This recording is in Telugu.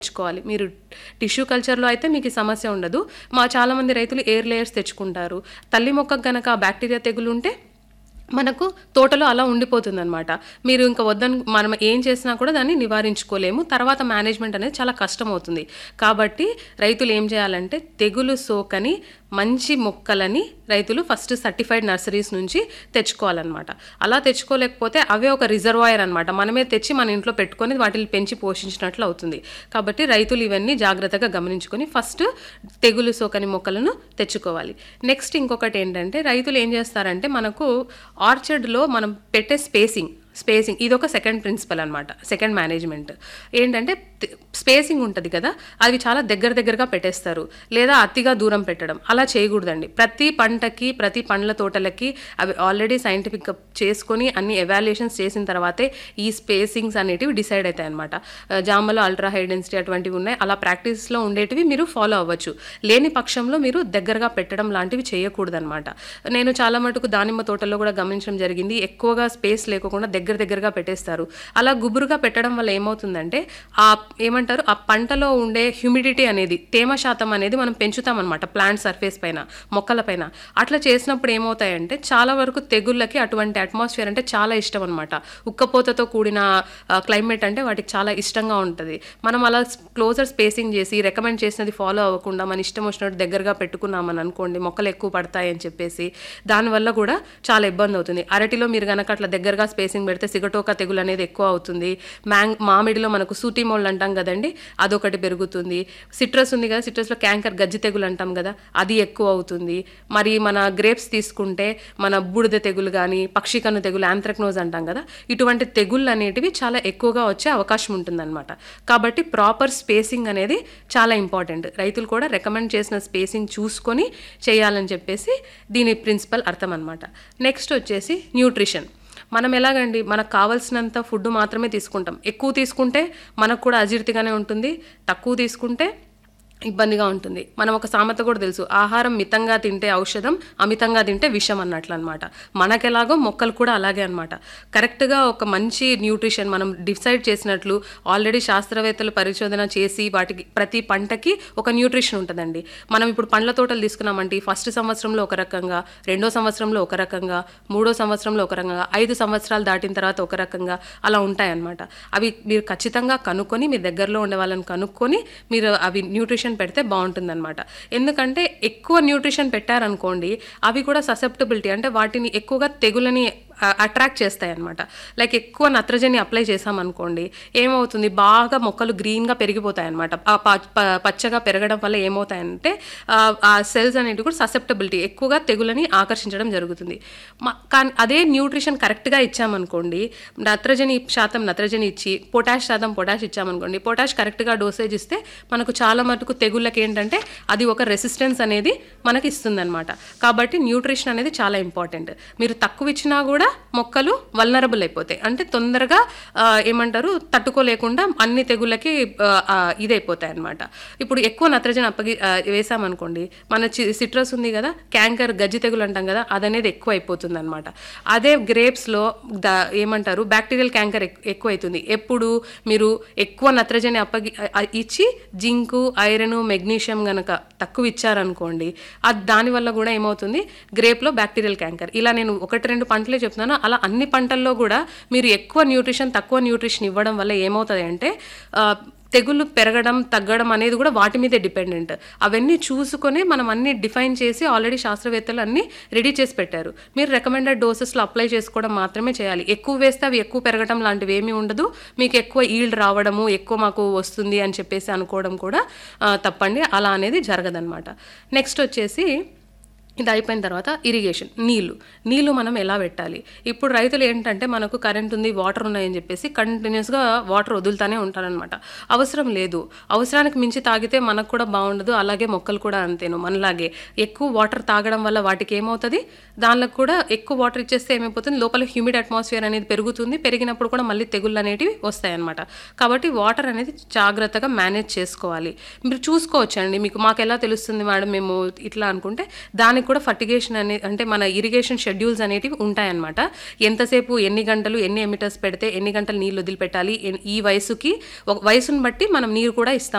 తెచ్చుకోవాలి మీరు టిష్యూ కల్చర్లో అయితే మీకు ఈ సమస్య ఉండదు మా చాలామంది రైతులు ఎయిర్ లేయర్స్ తెచ్చుకుంటారు తల్లి మొక్కకు గనక బ్యాక్టీరియా తెగులు ఉంటే మనకు తోటలో అలా ఉండిపోతుందన్నమాట మీరు ఇంకా వద్దని మనం ఏం చేసినా కూడా దాన్ని నివారించుకోలేము తర్వాత మేనేజ్మెంట్ అనేది చాలా కష్టం అవుతుంది కాబట్టి రైతులు ఏం చేయాలంటే తెగులు సోకని మంచి మొక్కలని రైతులు ఫస్ట్ సర్టిఫైడ్ నర్సరీస్ నుంచి తెచ్చుకోవాలన్నమాట అలా తెచ్చుకోలేకపోతే అవే ఒక రిజర్వాయర్ అనమాట మనమే తెచ్చి మన ఇంట్లో పెట్టుకొని వాటిని పెంచి పోషించినట్లు అవుతుంది కాబట్టి రైతులు ఇవన్నీ జాగ్రత్తగా గమనించుకొని ఫస్ట్ తెగులు సోకని మొక్కలను తెచ్చుకోవాలి నెక్స్ట్ ఇంకొకటి ఏంటంటే రైతులు ఏం చేస్తారంటే మనకు ఆర్చర్డ్లో మనం పెట్టే స్పేసింగ్ స్పేసింగ్ ఇది ఒక సెకండ్ ప్రిన్సిపల్ అనమాట సెకండ్ మేనేజ్మెంట్ ఏంటంటే స్పేసింగ్ ఉంటుంది కదా అవి చాలా దగ్గర దగ్గరగా పెట్టేస్తారు లేదా అతిగా దూరం పెట్టడం అలా చేయకూడదండి ప్రతి పంటకి ప్రతి పండ్ల తోటలకి అవి ఆల్రెడీ సైంటిఫిక్ చేసుకొని అన్ని ఎవాల్యుయేషన్స్ చేసిన తర్వాతే ఈ స్పేసింగ్స్ అనేటివి డిసైడ్ అవుతాయి అనమాట జామలో అల్ట్రా హై డెన్సిటీ అటువంటివి ఉన్నాయి అలా ప్రాక్టీస్లో ఉండేటివి మీరు ఫాలో అవ్వచ్చు లేని పక్షంలో మీరు దగ్గరగా పెట్టడం లాంటివి చేయకూడదన్నమాట నేను చాలా మటుకు దానిమ్మ తోటల్లో కూడా గమనించడం జరిగింది ఎక్కువగా స్పేస్ లేకుండా దగ్గర దగ్గరగా పెట్టేస్తారు అలా గుబురుగా పెట్టడం వల్ల ఏమవుతుందంటే ఆ ఏమంటారు ఆ పంటలో ఉండే హ్యూమిడిటీ అనేది తేమ శాతం అనేది మనం పెంచుతామన్నమాట ప్లాంట్ సర్ఫేస్ పైన మొక్కల పైన అట్లా చేసినప్పుడు ఏమవుతాయంటే చాలా వరకు తెగుళ్ళకి అటువంటి అట్మాస్ఫియర్ అంటే చాలా ఇష్టం అనమాట ఉక్కపోతతో కూడిన క్లైమేట్ అంటే వాటికి చాలా ఇష్టంగా ఉంటుంది మనం అలా క్లోజర్ స్పేసింగ్ చేసి రికమెండ్ చేసినది ఫాలో అవ్వకుండా మన ఇష్టం వచ్చినట్టు దగ్గరగా పెట్టుకున్నామని అనుకోండి మొక్కలు ఎక్కువ పడతాయని చెప్పేసి దానివల్ల కూడా చాలా ఇబ్బంది అవుతుంది అరటిలో మీరు కనుక అట్లా దగ్గరగా స్పేసింగ్ పెడితే సిగటోక తెగులు అనేది ఎక్కువ అవుతుంది మ్యాంగ్ మామిడిలో మనకు సూటి మోళ్ళు అంటాం కదండి అదొకటి పెరుగుతుంది సిట్రస్ ఉంది కదా సిట్రస్లో క్యాంకర్ గజ్జి తెగులు అంటాం కదా అది ఎక్కువ అవుతుంది మరి మన గ్రేప్స్ తీసుకుంటే మన బూడిద తెగులు కానీ పక్షికన్ను తెగులు యాంథ్రక్నోజ్ అంటాం కదా ఇటువంటి తెగుళ్ళు అనేటివి చాలా ఎక్కువగా వచ్చే అవకాశం ఉంటుందన్నమాట కాబట్టి ప్రాపర్ స్పేసింగ్ అనేది చాలా ఇంపార్టెంట్ రైతులు కూడా రికమెండ్ చేసిన స్పేసింగ్ చూసుకొని చేయాలని చెప్పేసి దీని ప్రిన్సిపల్ అర్థం అనమాట నెక్స్ట్ వచ్చేసి న్యూట్రిషన్ మనం ఎలాగండి మనకు కావాల్సినంత ఫుడ్ మాత్రమే తీసుకుంటాం ఎక్కువ తీసుకుంటే మనకు కూడా అజీర్తిగానే ఉంటుంది తక్కువ తీసుకుంటే ఇబ్బందిగా ఉంటుంది మనం ఒక సామెత కూడా తెలుసు ఆహారం మితంగా తింటే ఔషధం అమితంగా తింటే విషం అన్నట్లు అనమాట మనకెలాగో మొక్కలు కూడా అలాగే అనమాట కరెక్ట్గా ఒక మంచి న్యూట్రిషన్ మనం డిసైడ్ చేసినట్లు ఆల్రెడీ శాస్త్రవేత్తలు పరిశోధన చేసి వాటికి ప్రతి పంటకి ఒక న్యూట్రిషన్ ఉంటుందండి మనం ఇప్పుడు పండ్ల తోటలు తీసుకున్నామంటే ఫస్ట్ సంవత్సరంలో ఒక రకంగా రెండో సంవత్సరంలో ఒక రకంగా మూడో సంవత్సరంలో ఒక రకంగా ఐదు సంవత్సరాలు దాటిన తర్వాత ఒక రకంగా అలా ఉంటాయన్నమాట అవి మీరు ఖచ్చితంగా కనుక్కొని మీ దగ్గరలో ఉండే వాళ్ళని కనుక్కొని మీరు అవి న్యూట్రిషన్ పెడితే బాగుంటుందన్నమాట ఎందుకంటే ఎక్కువ న్యూట్రిషన్ పెట్టారనుకోండి అవి కూడా ససెప్టబిలిటీ అంటే వాటిని ఎక్కువగా తెగులని అట్రాక్ట్ చేస్తాయి అనమాట లైక్ ఎక్కువ నత్రజని అప్లై చేసామనుకోండి ఏమవుతుంది బాగా మొక్కలు గ్రీన్గా పెరిగిపోతాయి అనమాట పచ్చగా పెరగడం వల్ల ఏమవుతాయంటే ఆ సెల్స్ అనేవి కూడా ససెప్టబిలిటీ ఎక్కువగా తెగులని ఆకర్షించడం జరుగుతుంది కానీ అదే న్యూట్రిషన్ కరెక్ట్గా ఇచ్చామనుకోండి నత్రజని శాతం నత్రజని ఇచ్చి పొటాష్ శాతం పొటాష్ ఇచ్చామనుకోండి పొటాష్ కరెక్ట్గా డోసేజ్ ఇస్తే మనకు చాలా మటుకు తెగుళ్ళకి ఏంటంటే అది ఒక రెసిస్టెన్స్ అనేది మనకి ఇస్తుందన్నమాట కాబట్టి న్యూట్రిషన్ అనేది చాలా ఇంపార్టెంట్ మీరు తక్కువ ఇచ్చినా కూడా మొక్కలు వల్నరబుల్ అయిపోతాయి అంటే తొందరగా ఏమంటారు తట్టుకోలేకుండా అన్ని తెగుళ్ళకి ఇదైపోతాయి అనమాట ఇప్పుడు ఎక్కువ నత్రజని అప్పగి వేసామనుకోండి మన సిట్రస్ ఉంది కదా క్యాంకర్ గజ్జి తెగులు అంటాం కదా అదనేది ఎక్కువ అయిపోతుంది అనమాట అదే గ్రేప్స్లో ద ఏమంటారు బ్యాక్టీరియల్ క్యాంకర్ ఎక్కువ అవుతుంది ఎప్పుడు మీరు ఎక్కువ నత్రజని అప్పగి ఇచ్చి జింకు ఐరన్ మెగ్నీషియం గనక తక్కువ ఇచ్చారనుకోండి అది దానివల్ల కూడా ఏమవుతుంది గ్రేప్లో బ్యాక్టీరియల్ క్యాంకర్ ఇలా నేను ఒకటి రెండు పంటలే చెప్తున్నాను అలా అన్ని పంటల్లో కూడా మీరు ఎక్కువ న్యూట్రిషన్ తక్కువ న్యూట్రిషన్ ఇవ్వడం వల్ల ఏమవుతుంది అంటే తెగుళ్ళు పెరగడం తగ్గడం అనేది కూడా వాటి మీదే డిపెండెంట్ అవన్నీ చూసుకొని మనం అన్ని డిఫైన్ చేసి ఆల్రెడీ శాస్త్రవేత్తలు అన్ని రెడీ చేసి పెట్టారు మీరు రికమెండెడ్ డోసెస్లో అప్లై చేసుకోవడం మాత్రమే చేయాలి ఎక్కువ వేస్తే అవి ఎక్కువ పెరగడం లాంటివి ఏమీ ఉండదు మీకు ఎక్కువ ఈల్డ్ రావడము ఎక్కువ మాకు వస్తుంది అని చెప్పేసి అనుకోవడం కూడా తప్పండి అలా అనేది జరగదనమాట నెక్స్ట్ వచ్చేసి ఇది అయిపోయిన తర్వాత ఇరిగేషన్ నీళ్లు నీళ్లు మనం ఎలా పెట్టాలి ఇప్పుడు రైతులు ఏంటంటే మనకు కరెంట్ ఉంది వాటర్ ఉన్నాయని చెప్పేసి కంటిన్యూస్గా వాటర్ వదులుతానే ఉంటారనమాట అవసరం లేదు అవసరానికి మించి తాగితే మనకు కూడా బాగుండదు అలాగే మొక్కలు కూడా అంతేను మనలాగే ఎక్కువ వాటర్ తాగడం వల్ల వాటికి ఏమవుతుంది దానిలో కూడా ఎక్కువ వాటర్ ఇచ్చేస్తే ఏమైపోతుంది లోపల హ్యూమిడ్ అట్మాస్ఫియర్ అనేది పెరుగుతుంది పెరిగినప్పుడు కూడా మళ్ళీ తెగుళ్ళు అనేటివి వస్తాయన్నమాట కాబట్టి వాటర్ అనేది జాగ్రత్తగా మేనేజ్ చేసుకోవాలి మీరు చూసుకోవచ్చండి మీకు మాకు ఎలా తెలుస్తుంది మేడం మేము ఇట్లా అనుకుంటే దానికి దానికి కూడా ఫర్టిగేషన్ అనే అంటే మన ఇరిగేషన్ షెడ్యూల్స్ అనేటివి ఉంటాయన్నమాట ఎంతసేపు ఎన్ని గంటలు ఎన్ని ఎమిటర్స్ పెడితే ఎన్ని గంటలు నీళ్ళు వదిలిపెట్టాలి ఎన్- ఈ వయసుకి ఒక వయసును బట్టి మనం నీరు కూడా ఇస్తాం